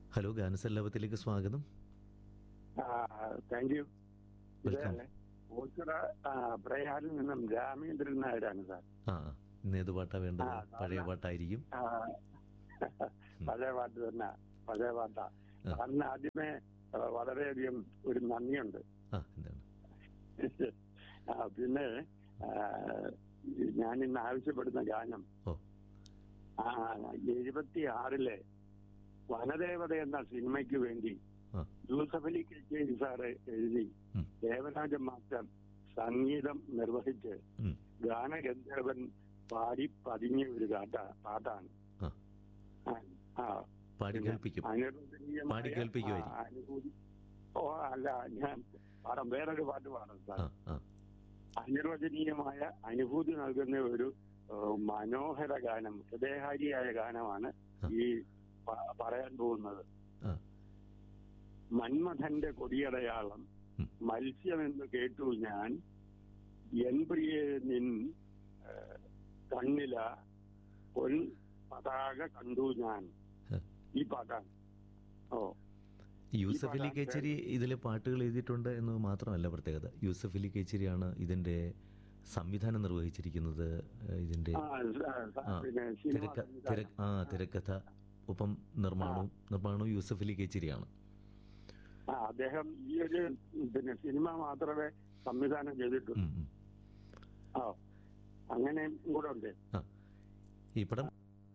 Hello ഗാനസല്ലാപത്തിലേക്ക് സ്വാഗതം thank you welcome Oachira പ്രയാറിൽ നിന്നും രാമേന്ദ്രൻ നായരാണ് സാർ ആ ആ. ഇന്ന് ഏത് പാട്ടാ വേണ്ടത് ആ, പഴയ ആ. പാട്ടായിരിക്കും ആ, പഴയ പാട്ട് തന്നെ പഴയ പാട്ടാ ആ. അന്ന് ആദ്യമേ ആ, വളരെയധികം ഒരു നന്ദിയുണ്ട് ആ എന്താണ് ആ, പിന്നെ ആ, ഞാൻ ഇന്ന് ആവശ്യപ്പെടുന്ന ഗാനം ഓ ആ എഴുപത്തി ആറിലെ വനദേവത എന്ന സിനിമയ്ക്ക് വേണ്ടി ആ യൂസഫ് അലി കച്ചേരി സാറ് എഴുതി ഉം. ദേവരാജ മാസ്റ്റർ സംഗീതം നിർവഹിച്ച് ഉം. ഗാനഗന്ധർവൻ പാടി പതിഞ്ഞ ഒരു കാട്ട പാട്ടാണ് ആ ആ, ആ. പാടി പിന്നെ കേൾപ്പിക്കും അനുവദനീയമായ, പാടി കേൾപ്പിക്കുമായിരിക്കും. ആ, അനുഭൂതി ഓ അല്ല ഞാൻ പാടാം വേറൊരു പാട്ട് പാടാം സാർ ആ ആ അനിർവചനീയമായ അനുഭൂതി നൽകുന്ന ഒരു ഏഹ്, മനോഹര ഗാനം ഹൃദയഹാരിയായ ഗാനമാണ് ആ. ഈ പ- പറയാൻ പോകുന്നത് ആ മന്മഥന്റെ കൊടിയടയാളം ഉം. മത്സ്യമെന്ന് കേട്ടു ഞാൻ എൻ പ്രിയെ നിൻ ഏഹ്, കണ്ണില പൊൻ പതാക കണ്ടു ഞാൻ ഹ. ഈ പാട്ടാണ് ഓ യൂസഫ് അലി പാട്ടാണ് കേച്ചേരി ഇതിലെ പാട്ടുകൾ എഴുതിയിട്ടുണ്ട് എന്ന് മാത്രമല്ല പ്രത്യേകത യൂസഫ് അലി കേച്ചേരിയാണ് ഇതിന്റെ സംവിധാനം നിർവഹിച്ചിരിക്കുന്നത് ഏഹ് ഇതിന്റെ ആ, സ- സ- ആ പിന്നെ സിനിമ തിരക്ക തിര ആ തിരക്കഥ ഒപ്പം നിർമ്മാണവും നിർമ്മാണവും യൂസഫ് അലി കേച്ചേരിയാണ് ആ അദ്ദേഹം ഈ ഒരു പിന്നെ സിനിമ മാത്രമേ സംവിധാനം ചെയ്തിട്ടുള്ളൂ ഉം, ഉം. ആ അങ്ങനെ കൂടെ ഉണ്ട് ആ ഈ പടം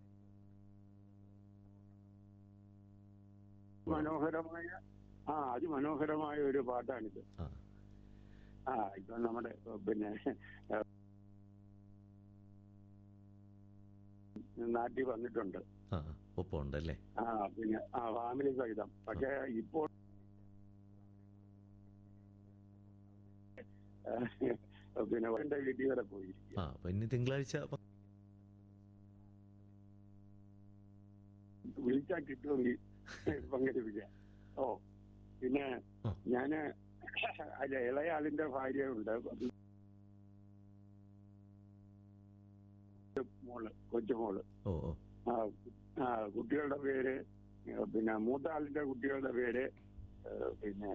മനോഹരമായ ആ അതിമനോഹരമായ ഒരു പാട്ടാണിത് ആ ആ ഇപ്പൊ നമ്മുടെ പിന്നെ ഏഹ്, നാട്ടിൽ വന്നിട്ടുണ്ട് ആ ഒപ്പം ഉണ്ടല്ലേ ആ പിന്നെ ആ ഫാമിലി സഹിതം പക്ഷെ ഇപ്പോൾ ഏഹ്, പിന്നെ എന്റെ വീട്ടിൽ വരെ പോയിരിക്കും ആ അപ്പൊ ഇനി തിങ്കളാഴ്ച പ- വിളിച്ചാൽ കിട്ടുമെങ്കിൽ പങ്കെടുപ്പിക്കാം ഓ പിന്നെ ആ. ഞാന് അല്ല ഇളയാളിന്റെ ഭാര്യ ഉണ്ട് മോള് കൊച്ചുമോള് ഓ ഓ ആ ആ കുട്ടികളുടെ പേര് ഏ, പിന്നെ മൂത്ത ആളിന്റെ കുട്ടികളുടെ പേര് ഏ, പിന്നെ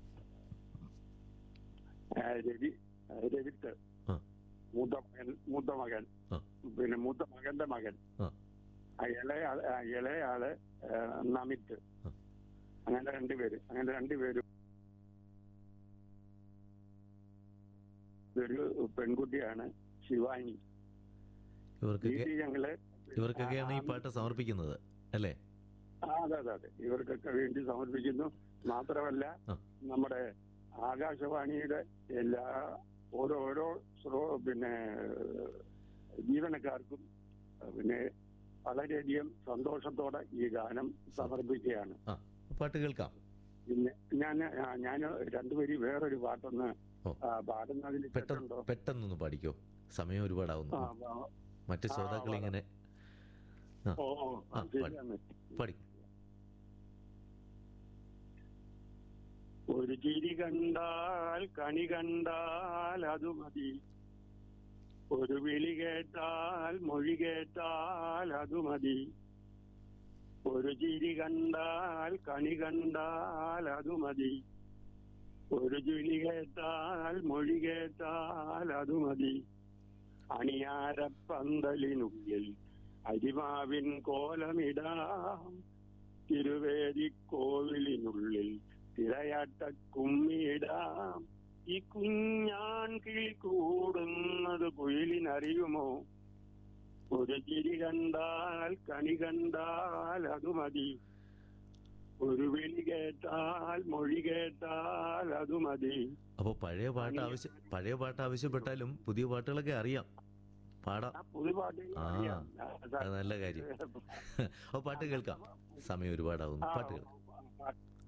ആ, രവി ആ, രവിത്ത് ആ മൂത്ത മകൻ മൂത്ത മകൻ ആ പിന്നെ മൂത്ത മകന്റെ മകൻ ആ ആ ഇളയ ആള് ആ ഇളയ ആള് ഏ, നമിത്ത് ആ. അങ്ങനെ രണ്ടുപേര് അങ്ങനെ രണ്ടുപേരും ഒരു പെൺകുട്ടിയാണ് ശിവാനി ഇവർക്കൊക്കെ വീട്ടിൽ ഞങ്ങള് ഇവർക്കൊക്കെയാണ് ഈ പാട്ട് സമർപ്പിക്കുന്നത് അല്ലേ ആ, അതെ അതെ അതെ ഇവർക്കൊക്കെ വേണ്ടി സമർപ്പിക്കുന്നു മാത്രമല്ല ആ നമ്മുടെ ആകാശവാണിയുടെ എല്ലാ ഓരോരോ ശ്രോ പിന്നെ ജീവനക്കാർക്കും പിന്നെ വളരെയധികം സന്തോഷത്തോടെ ഈ ഗാനം സമർപ്പിക്കുകയാണ് ആ പാട്ട് കേൾക്കാം പിന്നെ ഞാൻ ഞാൻ രണ്ടുപേരി വേറൊരു പാട്ടൊന്ന് ഓ. ആ, പാടുന്നതിൽ പെട്ടെന്ന് തെറ്റുണ്ടോ പെട്ടെന്നൊന്ന് പാടിക്കോ സമയം ഒരുപാടാവുന്നു ആ, ആ, മറ്റ് ആ, ശ്രോതാക്കൾ പാടാം. ഇങ്ങനെ ആ ഓ ഓ ആ, ശരിയാണ് പാടി ഒരു ചിരി കണ്ടാൽ കണി കണ്ടാൽ അത് മതി ഒരു വിളി കേട്ടാൽ മൊഴി കേട്ടാൽ അത് മതി ഒരു ചിരി കണ്ടാൽ കണി കണ്ടാൽ അത് മതി ഒരു ചിരി കേട്ടാൽ മൊഴി കേട്ടാൽ അത് മതി അണിയാരപ്പന്തലിനുള്ളിൽ അരിമാവിൻ കോലമിടാം തിരുവേദിക്കോവിലിനുള്ളിൽ തിരയാട്ട കുമ്മിയിടാം ഈ കുഞ്ഞാൻ കിളി കൂടുന്നത് കുയിലിനറിയുമോ ഒരു ചിരി കണ്ടാൽ കണി കണ്ടാൽ അത് മതി ഒരു വിളി കേട്ടാൽ മൊഴി കേട്ടാൽ അത് മതി അപ്പോൾ പഴയ പാട്ട് ആവശ്യം പഴയ പാട്ട് ആവശ്യപ്പെട്ടാലും പുതിയ പാട്ടുകളൊക്കെ അറിയാം പാടാം ആ പുതുപാട്ട് ആ അത് നല്ല കാര്യം അപ്പോൾ പാട്ട് കേൾക്കാം സമയം ഒരുപാടാവുന്നു പാട്ട് കേൾക്കാം പാട്ട്